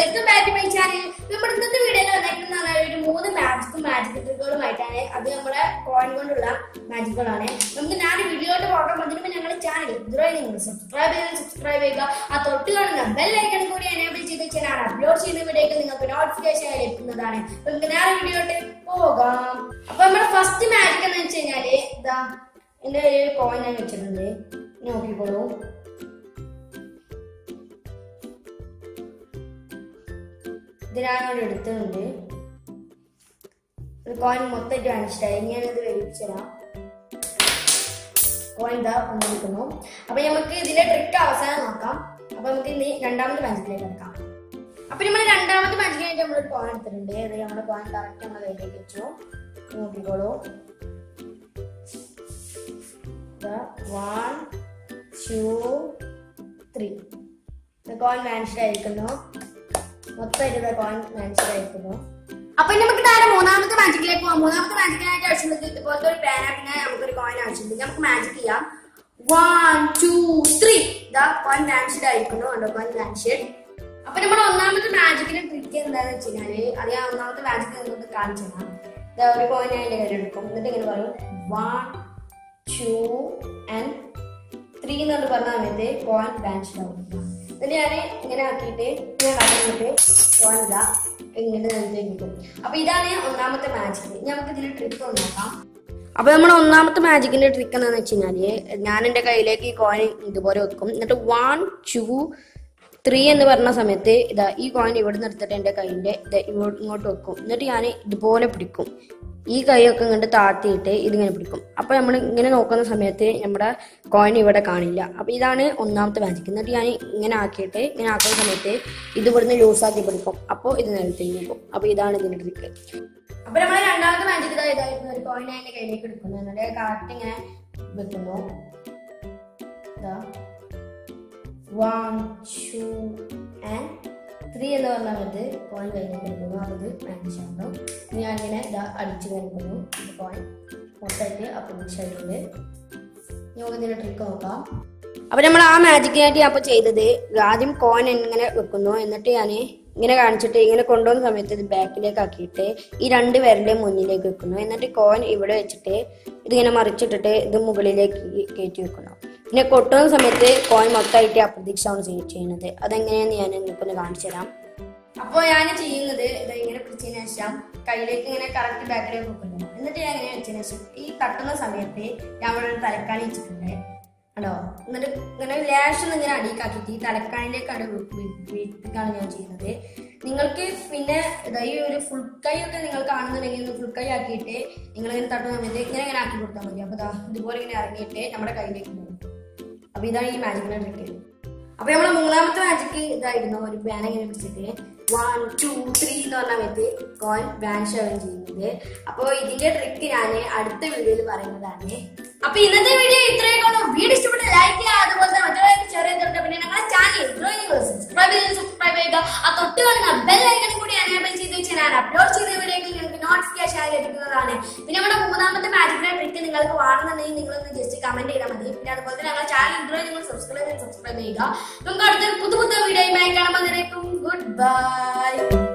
welcome back to my channel നമ്മുടെ ഇന്നത്തെ വീഡിയോയിൽ വന്നിരിക്കുന്ന ഒരു മൂന്ന് മാജിക്കും മാജിക് ട്രിക്കുകളുമായിട്ടാണ് അത് നമ്മുടെ കോയിൻ കൊണ്ടുള്ള മാജിക്കുകളാണ് നമുക്ക് ഞാൻ വീഡിയോയുടെ പോകാൻ അതിനുമ്പോൾ ഞങ്ങളുടെ ചാനൽ ഇതുവരെ നിങ്ങൾ സബ്സ്ക്രൈബ് ചെയ്ത് സബ്സ്ക്രൈബ് ചെയ്യുക ആ തൊട്ട് കാണുന്ന ബെൽ ഐക്കൺ കൂടി എനേബിൾ ചെയ്ത് വെച്ചാൽ ഞാൻ അപ്ലോഡ് ചെയ്യുന്ന വീഡിയോക്ക് നിങ്ങൾക്ക് നോട്ടിഫിക്കേഷൻ ലഭിക്കുന്നതാണ് അപ്പൊ നമുക്ക് നേരെ വീഡിയോട്ട് പോകാം അപ്പൊ നമ്മുടെ ഫസ്റ്റ് മാജിക് എന്ന് വെച്ച് കഴിഞ്ഞാല് ഇതാ എന്റെ ഒരു കോയിൻ ഞാൻ വെച്ചിട്ടുണ്ട് നോക്കിക്കോളൂ ഇത് ഞാനവിടെ എടുത്തിട്ടുണ്ട് ഒരു കോയിൻ മൊത്തമായിട്ട് കാണിച്ചിട്ടായി ഞാനത് വലിച്ചരാം കോയിൻ ഇതാ വന്നിരിക്കുന്നു അപ്പൊ നമുക്ക് ഇതിന്റെ ട്രിക്ക് അവസാനം നോക്കാം അപ്പൊ നമുക്ക് ഇനി രണ്ടാമത്തെ മാജിക്കിലേക്ക് എടുക്കാം അപ്പൊ നമ്മൾ രണ്ടാമത്തെ മാജിക്കായിട്ട് നമ്മൾ കോയിൻ എടുത്തിട്ടുണ്ട് അത് നമ്മുടെ കോയിൻ കറക്റ്റ് നമ്മുടെ കയ്യിലേക്ക് വെച്ചു നോക്കിക്കോളൂ വൺ ടു ത്രീ കോയിൻ മാൻഷൻ ആയിരിക്കുന്നു മൊത്തമായിട്ട് കോയിൻ മാൻഷൻ ആയിരിക്കുന്നു അപ്പൊ ഇനി നമുക്ക് നേരെ മൂന്നാമത്തെ മാജിക്കിലേക്ക് പോകാം മൂന്നാമത്തെ മാജിക്കിനായിട്ട് ആവശ്യമുള്ളത് ഇതുപോലത്തെ ഒരു പേന പിന്നെ നമുക്കൊരു കോയിൻ ആവശ്യമുണ്ട് നമുക്ക് മാജിക് ചെയ്യാം വൺ ടു ത്രീ ഇതാ കോയിൻ മാൻഷഡ് ആയിരിക്കുന്നു കണ്ടോ കോയിൻ മാൻഷഡ് അപ്പൊ നമ്മൾ ഒന്നാമത്തെ മാജിക്കിന്റെ ട്രിക്ക് എന്താന്ന് വെച്ച് കഴിഞ്ഞാല് അത് ഞാൻ ഒന്നാമത്തെ മാജിക് നിങ്ങൾക്ക് കാണിച്ചു തരാം ഇതാ ഒരു കോയിൻ ഞാൻ എന്റെ കയ്യിൽ എടുക്കും എന്നിട്ട് ഇങ്ങനെ പറയും വൺ ടു ആൻഡ് ത്രീ എന്ന് പറഞ്ഞ സമയത്ത് കോയിൻ മാൻഷഡ് ആവും എന്നിട്ട് ഞാൻ ഇങ്ങനെ ആക്കിയിട്ട് ഞാൻ കടന്നിട്ട് കോയിൻ ഇതാ ഇങ്ങനെ നിൽക്കും അപ്പൊ ഇതാണ് ഒന്നാമത്തെ മാജിക് ഇനി നമുക്ക് ഇതിന്റെ ട്രിക്ക് ഒന്ന് നോക്കാം അപ്പൊ നമ്മുടെ ഒന്നാമത്തെ മാജിക്കിന്റെ ട്രിക്ക് എന്താണെന്ന് വെച്ച് കഴിഞ്ഞാല് ഞാൻ എന്റെ കയ്യിലേക്ക് ഈ കോയിൻ ഇതുപോലെ വെക്കും എന്നിട്ട് വൺ ടു ത്രീ എന്ന് പറഞ്ഞ സമയത്ത് ഇതാ ഈ കോയിൻ ഇവിടെ നിന്ന് എടുത്തിട്ട് എന്റെ കൈയിന്റെ ഇത് ഇങ്ങോട്ട് ഇങ്ങോട്ട് വെക്കും എന്നിട്ട് ഞാൻ ഇതുപോലെ പിടിക്കും ഈ കൈയൊക്കെ ഇങ്ങോട്ട് താത്തിയിട്ട് ഇതിങ്ങനെ പിടിക്കും അപ്പൊ നമ്മൾ ഇങ്ങനെ നോക്കുന്ന സമയത്ത് നമ്മുടെ കോയിൻ ഇവിടെ കാണില്ല അപ്പൊ ഇതാണ് ഒന്നാമത്തെ മാജിക് എന്നിട്ട് ഞാൻ ഇങ്ങനെ ആക്കിയിട്ട് ഇങ്ങനെ ആക്കുന്ന സമയത്ത് ഇത് ഇവിടുന്ന് ലൂസ് ആക്കി പിടിക്കും അപ്പോൾ ഇത് നിലത്തേക്ക് നിൽക്കും അപ്പൊ ഇതാണ് ഇതിന്റെ ട്രിക്ക് അപ്പൊ നമ്മൾ രണ്ടാമത്തെ മാജിക് ഇതാ ഇതായിരുന്നു ഒരു കോയിൻ അതിന്റെ കയ്യിലേക്ക് എടുക്കുന്നു എന്നിട്ട് കറക്റ്റ് ഇങ്ങനെ വെക്കുന്നു ഇതാ വൺ ടു ആൻഡ് ത്രീ എന്ന് പറഞ്ഞാൽ അത് കോയിൻ കയ്യിലേക്ക് എടുക്കുന്നു അത് മാനേജ് ആകുന്നു ഇനി ഞാൻ ഇങ്ങനെ ഇതാ അടിച്ചു കഴിക്കുന്നു ഇത് കോയിൻ മൊത്തമായിട്ട് അപ്രതീക്ഷയായിട്ടുണ്ട് നമുക്ക് ഇതിന്റെ ട്രിക്ക് നോക്കാം അപ്പൊ നമ്മൾ ആ മാജിക്കിനായിട്ട് അപ്പൊ ചെയ്തത് ആദ്യം കോയിൻ ഇങ്ങനെ വെക്കുന്നു എന്നിട്ട് ഞാൻ ഇങ്ങനെ കാണിച്ചിട്ട് ഇങ്ങനെ കൊണ്ടുവന്ന സമയത്ത് ഇത് ബാക്കിലേക്ക് ആക്കിയിട്ട് ഈ രണ്ട് വിരലിന്റെ മുന്നിലേക്ക് വെക്കുന്നു എന്നിട്ട് കോയിൻ ഇവിടെ വെച്ചിട്ട് ഇതിങ്ങനെ മറിച്ചിട്ടിട്ട് ഇത് മുകളിലേക്ക് കയറ്റി വെക്കുന്നു പിന്നെ കൊട്ടുന്ന സമയത്ത് കോയിൻ മൊത്തമായിട്ട് അപ്രതീക്ഷമാണ് ചെയ്യുന്നത് അതെങ്ങനെയാന്ന് ഞാൻ നിങ്ങൾക്കൊന്ന് കാണിച്ചു തരാം അപ്പോൾ ഞാൻ ചെയ്യുന്നത് ഇത് ഇങ്ങനെ പിടിച്ചതിന് ശേഷം കയ്യിലേക്ക് ഇങ്ങനെ കറക്റ്റ് ബാക്കിലേക്ക് വെക്കുന്നു എന്നിട്ട് ഞാൻ ഇങ്ങനെ വെച്ചതിന് ശേഷം ഈ തട്ടുന്ന സമയത്ത് ഞാൻ ഇവിടെ ഒരു തലക്കാണി വെച്ചിട്ടുണ്ട് കണ്ടോ എന്നിട്ട് ഇങ്ങനെ ലേശം ഇങ്ങനെ അടിക്കാക്കിയിട്ട് ഈ തലക്കാണിലേക്ക് അടി വീട്ടിക്കാണ് ഞാൻ ചെയ്യുന്നത് നിങ്ങൾക്ക് പിന്നെ ഇതാ ഈ ഒരു ഫുൾ കൈ ഒക്കെ നിങ്ങൾ കാണുന്നുണ്ടെങ്കിൽ ഫുൾ കൈ ആക്കിയിട്ട് നിങ്ങൾ ഇങ്ങനെ തട്ടുന്ന സമയത്ത് ഇങ്ങനെ ഇങ്ങനെ ആക്കി കൊടുത്താൽ മതി അപ്പോൾ ദാ ഇതുപോലെ ഇങ്ങനെ ഇറങ്ങിയിട്ട് നമ്മുടെ കയ്യിലേക്ക് പോകും അപ്പൊ ഇതാണ് ഈ മാജിക്കിന്റെ ട്രിക്ക് അപ്പൊ നമ്മളെ മൂന്നാമത്തെ മാജിക്ക് ഇതായിരുന്നു ഒരു ബാൻ ഇങ്ങനെ പിടിച്ചിട്ട് വൺ ടു ത്രീ എന്ന് പറഞ്ഞ സമയത്ത് കോയിൻ ബാൻഷ് ആവുകയും ചെയ്യുന്നത് അപ്പൊ ഇതിന്റെ ട്രിക്ക് ഞാൻ അടുത്ത വീഡിയോയിൽ പറയുന്നതാണ് അപ്പൊ ഇന്നത്തെ വീഡിയോ ഇത്രയൊക്കെ ഉള്ളൂ വീഡിയോ ഇഷ്ടപ്പെട്ട ലൈക്ക് ചെയ്യുക അതുപോലെ തന്നെ മറ്റുള്ളവർക്ക് ചെറിയ തൊട്ട് പിന്നെ ഞങ്ങളുടെ ചാനൽ സബ്സ്ക്രൈബ് ചെയ്ത് സബ്സ്ക്രൈബ് ചെയ്യുക ആ തൊട്ട് കാണുന്ന ബെൽ ഐക്കൺ കൂടി എനേബിൾ ചെയ്ത് വെച്ചാൽ ഞാൻ അപ്ലോഡ് ചെയ്ത വീഡിയോയിൽ നിങ്ങൾക്ക് നോട്ടിഫിക്കേഷൻ ആയി ലഭിക്കുന്നതാണ് പിന്നെ നമ്മുടെ മൂന്നാമത്തെ മാജിക്കിന്റെ ട്രിക്ക് നിങ്ങൾക്ക് വേണമെന്നുണ്ടെങ്കിൽ നിങ്ങളൊന്ന് ജസ്റ്റ് കമന്റ് ചെയ്താൽ മതി പിന്നെ അതുപോലെ തന്നെ ഞങ്ങളുടെ ചാനൽ ഇതുവരെ നിങ്ങൾ സബ്സ്ക്രൈബ് ചെയ്ത് സബ്സ്ക്രൈബ് ചെയ്യുക നമുക്ക് അടുത്തൊരു പുതു പുതു വീഡിയോയുമായി കാണുമ്പോൾ ഗുഡ് ബൈ